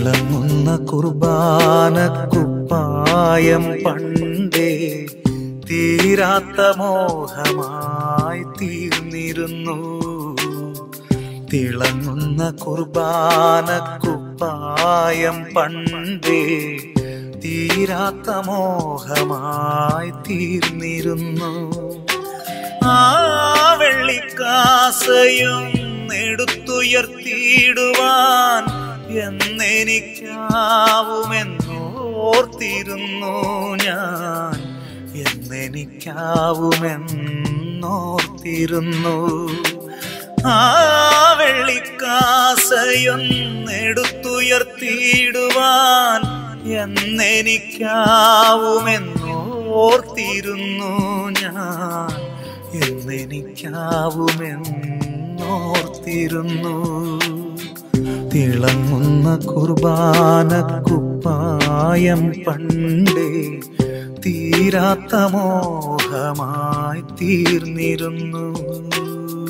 തിളങ്ങുന്ന കുർബാന കുപ്പായം പണ്ടേ തീരാത്ത മോഹമായി തീർന്നിരുന്നു തിളങ്ങുന്ന കുർബാന കുപ്പായം പണ്ടേ തീരാത്ത മോഹമായി തീർന്നിരുന്നു ആ വെള്ളിക്കാസയും എടുത്തുയർത്തിയിടുവാൻ എന്നെനിക്കാവുമെന്നോർത്തിരുന്നു ഞാൻ എന്നെനിക്കാവുമെന്നോർത്തിരുന്നു ആ വെള്ളിക്കാസയൊന്നെടുത്തുയർത്തിയിടുവാൻ എന്നെനിക്കാവുമെന്നോർത്തിരുന്നു ഞാൻ എന്നെനിക്കാവുമെന്നോർത്തിരുന്നു തിളങ്ങുന്ന കുർബാന കുപ്പായം പണ്ടേ തീരാത്ത മോഹമായി തീർന്നിരുന്നു